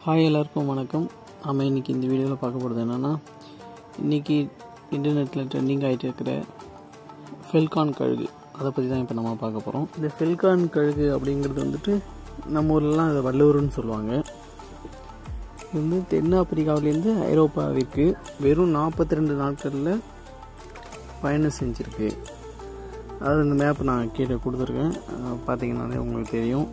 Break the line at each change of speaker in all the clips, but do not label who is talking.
hi எல்லாருக்கும் வணக்கம் நம்ம இன்றைக்கி இந்த வீடியோவில் பார்க்க போகிறது என்னென்னா இன்றைக்கி இன்டர்நெட்டில் ட்ரெண்டிங் ஆகிட்டு இருக்கிற ஃபெல்கான் கழுகு அதை பற்றி தான் இப்போ நம்ம பார்க்க போகிறோம் இந்த ஃபெல்கான் கழுகு அப்படிங்கிறது வந்துட்டு நம்ம ஊர்லலாம் அதை வல்லூர்னு சொல்லுவாங்க இது வந்து தென்னாப்பிரிக்காவிலேருந்து ஐரோப்பாவிற்கு வெறும் நாற்பத்தி ரெண்டு நாட்களில் பயணம் செஞ்சுருக்கு அது இந்த மேப் நான் கீழே கொடுத்துருக்கேன் அஹ் பார்த்தீங்கன்னாலே உங்களுக்கு தெரியும்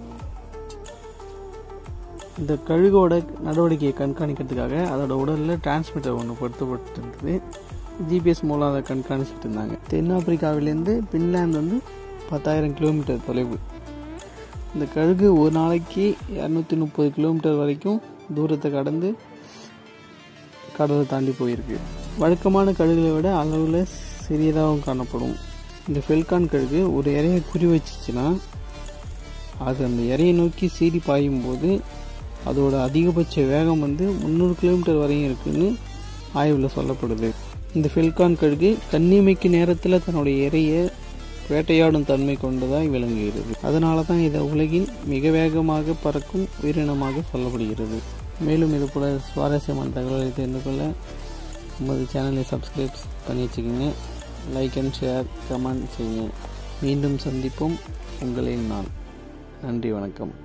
இந்த கழுகோட நடவடிக்கையை கண்காணிக்கிறதுக்காக அதோட உடலில் டிரான்ஸ்மிட்டர் ஒன்று பொருத்தப்பட்டிருந்தது ஜிபிஎஸ் மூலம் அதை கண்காணிச்சிட்டு இருந்தாங்க தென்னாப்பிரிக்காவிலேருந்து பின்லாந்து வந்து பத்தாயிரம் கிலோமீட்டர் தொலைவு இந்த கழுகு ஒரு நாளைக்கு இரநூத்தி முப்பது கிலோமீட்டர் வரைக்கும் தூரத்தை கடந்து கடலை தாண்டி போயிருக்கு வழக்கமான கழுகுகளை விட அளவில் சிறியதாகவும் காணப்படும் இந்த ஃபெல்கான் கழுகு ஒரு இறையை குறி வச்சிச்சுன்னா அது அந்த இறையை நோக்கி சீறி பாயும் போது அதோட அதிகபட்ச வேகம் வந்து முந்நூறு கிலோமீட்டர் வரையும் இருக்குன்னு ஆய்வில் சொல்லப்படுது இந்த ஃபெல்கான் கழுகு கண்ணிமைக்கு நேரத்தில் தன்னுடைய இறையை வேட்டையாடும் தன்மை கொண்டதாய் விளங்குகிறது அதனால தான் இதை உலகின் மிக வேகமாக பறக்கும் உயிரினமாக சொல்லப்படுகிறது மேலும் இது போல சுவாரஸ்யமான தகவல்களை தெரிந்து கொள்ள நமது சேனலை சப்ஸ்கிரைப் பண்ணி வச்சுக்கோங்க லைக் அண்ட் ஷேர் கமெண்ட் செய்யுங்க மீண்டும் சந்திப்போம் உங்களின் நான் நன்றி வணக்கம்